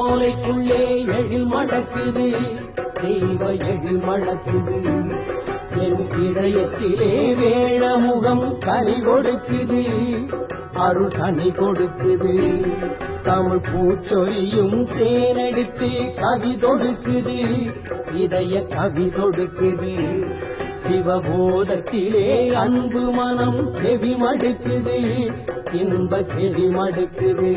சோலைக்குள்ளே எழில் மணக்குது தெய்வ எழில் மணக்குது என் இதயத்திலே வேழமுகம் கனி கொடுக்குது அருள் கனி கொடுக்குது தமிழ் பூச்சொலியும் தேனெடுத்து கவி தொடுக்குது இதய கவி தொடுக்குது சிவபோதத்திலே அன்பு மனம் செவி மடுக்குது இன்ப செவி மடுக்குது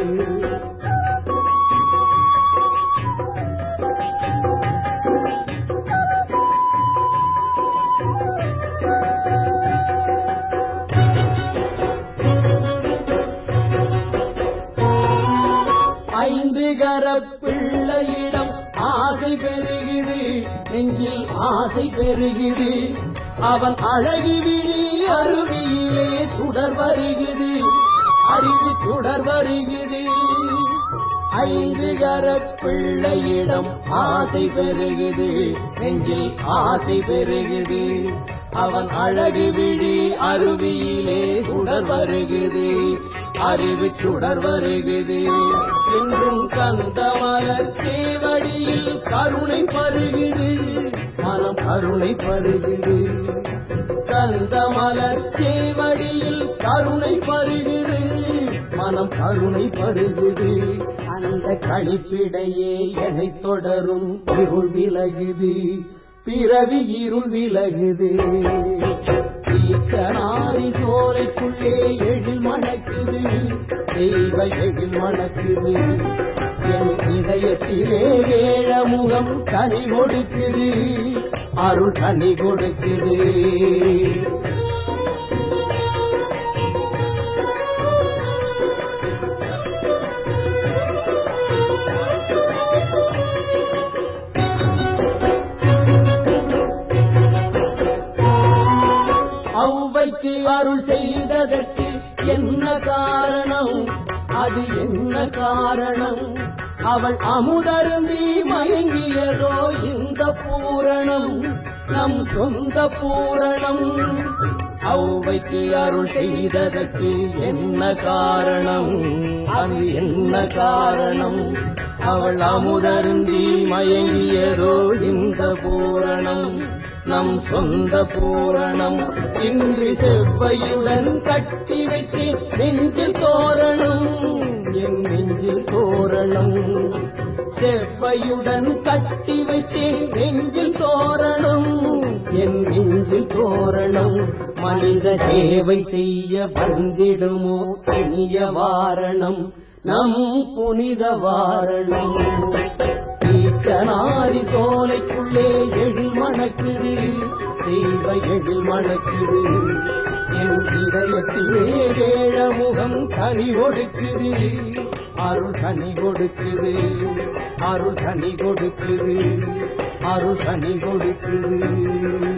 ஐந்து கரப்பிள்ளையிடம் ஆசை பெருகுது நெஞ்சில் ஆசை பெருகுது அவன் அழகு விழி அருவியிலே சுடர் வருகுது அறிவு சுடர் வருகுது ஐந்து கரப்பிள்ளையிடம் ஆசை பெருகுது நெஞ்சில் ஆசை பெருகுது அவன் அழகு விழி அருவியிலே சுடர் வருகுது அறிவு சுடர் வருகுது இன்றும் கந்த மலர் தேவடியில் கருணை பருகுது மனம் கருணை பருகுது கந்த மலர் தேவடியில் கருணை பருகுது மனம் கருணை பருகுது அந்த களிப்பிடையே என்னை தொடரும் இருள் விலகுது பிறவி இருள் விலகுது தீக்கனாரி சோலைக்குள்ளே எழில் மணக்குது தெய்வ எழில் மணக்குது என் இதயத்திலே வேழமுகம் கனி கொடுக்குது அருள் கனி கொடுக்குது ஔவைக்கு அருள் செய்ததற்கு என்ன காரணம் அது என்ன காரணம் அவள் அமுதருந்தி மயங்கியதோ இந்த பூரணம் நம் சொந்த பூரணம் ஔவைக்கு அருள் செய்ததற்கு என்ன காரணம் அது என்ன காரணம் அவள் அமுதருந்தி மயங்கியதோ இந்த பூரணம் நம் சொந்த பூரணம் இன்று செவ்வையுடன் கட்டி வைத்து நெஞ்சில் தோரணம் என் நெஞ்சில் தோரணம் செவ்வையுடன் கட்டி வைத்து நெஞ்சில் தோரணம் என் நெஞ்சில் தோரணம் மனித சேவை செய்ய வந்திடுமோ இனிய வாரணம் நம் புனித வாரணம் தீக்கனாரி சோலைக்குள்ளே எழில் மணக்குது தெய்வ எழில் மணக்குது என் இதயத்திலே வேழமுகம் கனி கொடுக்குது அருள் கனி கொடுக்குது அருள் கனி கொடுக்குது அருள் கனி கொடுக்குது